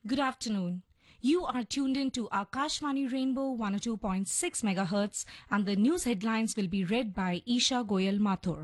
Good afternoon. You are tuned in to Akashvani Rainbow 102.6 MHz and the news headlines will be read by Isha Goyal Mathur.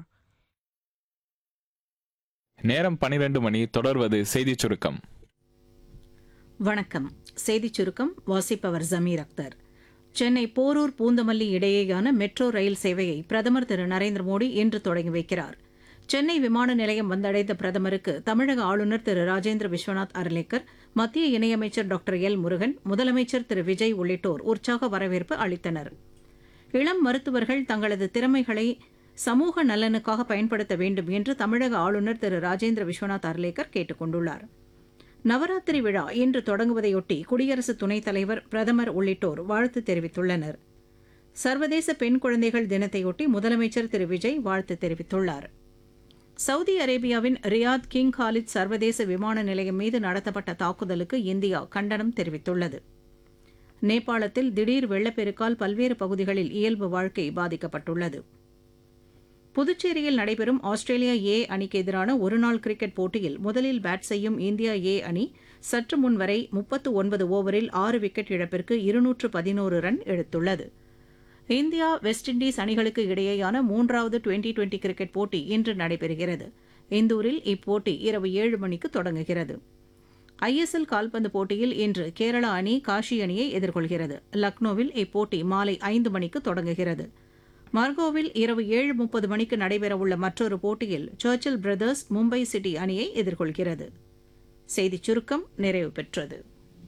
நேரம் பனிரெண்டு மணி தொடர்வது செய்திச் சுருக்கம் வணக்கம் செய்திச் சுருக்கம் வாசிப்பவர் ஜமீர் அக்தர் சென்னை போரூர் பூந்தமல்லி இடையேயான மெட்ரோ ரயில் சேவையை பிரதமர் திரு நரேந்திர மோடி இன்று தொடங்கி வைக்கிறார் சென்னை விமான நிலையம் வந்தடைந்த பிரதமருக்கு தமிழக ஆளுநர் திரு ராஜேந்திர விஸ்வநாத் அர்லேக்கர் மத்திய இணையமைச்சர் டாக்டர் எல் முருகன் முதலமைச்சர் திரு விஜய் உள்ளிட்டோர் உற்சாக வரவேற்பு அளித்தனர் இளம் மருத்துவர்கள் தங்களது திறமைகளை சமூக நலனுக்காக பயன்படுத்த வேண்டும் என்று தமிழக ஆளுநர் திரு ராஜேந்திர விஸ்வநாத் அர்லேக்கர் கேட்டுக் கொண்டுள்ளார் நவராத்திரி விழா இன்று தொடங்குவதையொட்டி குடியரசு துணைத் தலைவர் பிரதமர் உள்ளிட்டோர் வாழ்த்து தெரிவித்துள்ளனர் சர்வதேச பெண் குழந்தைகள் தினத்தையொட்டி முதலமைச்சர் திரு விஜய் வாழ்த்து தெரிவித்துள்ளார் சவுதி அரேபியாவின் ரியாத் கிங் காலித் சர்வதேச விமான நிலையம் மீது நடத்தப்பட்ட தாக்குதலுக்கு இந்தியா கண்டனம் தெரிவித்துள்ளது நேபாளத்தில் திடீர் வெள்ளப்பெருக்கால் பல்வேறு பகுதிகளில் இயல்பு வாழ்க்கை பாதிக்கப்பட்டுள்ளது புதுச்சேரியில் நடைபெறும் ஆஸ்திரேலியா ஏ அணிக்கு எதிரான ஒருநாள் கிரிக்கெட் போட்டியில் முதலில் பேட் செய்யும் இந்தியா ஏ அணி சற்று முன் வரை முப்பத்து ஒன்பது ஓவரில் ஆறு விக்கெட் இழப்பிற்கு இருநூற்று பதினோரு ரன் எடுத்துள்ளது இந்தியா வெஸ்ட் இண்டீஸ் அணிகளுக்கு இடையேயான மூன்றாவது டுவெண்டி டுவெண்டி கிரிக்கெட் போட்டி இன்று நடைபெறுகிறது இந்தூரில் இப்போட்டி இரவு ஏழு மணிக்கு தொடங்குகிறது ஐஎஸ்எல் கால்பந்து போட்டியில் இன்று கேரளா அணி காஷி அணியை எதிர்கொள்கிறது லக்னோவில் இப்போட்டி மாலை ஐந்து மணிக்கு தொடங்குகிறது மார்கோவில் இரவு ஏழு முப்பது மணிக்கு நடைபெறவுள்ள மற்றொரு போட்டியில் சர்ச்சில் பிரதர்ஸ் மும்பை சிட்டி அணியை எதிர்கொள்கிறது செய்திச் சுருக்கம் நிறைவு பெற்றது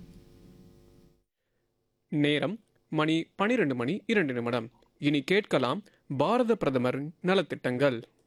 நேரம் மணி பனிரெண்டு மணி இரண்டு நிமிடம் இனி கேட்கலாம் பாரத பிரதமர் நலத்திட்டங்கள்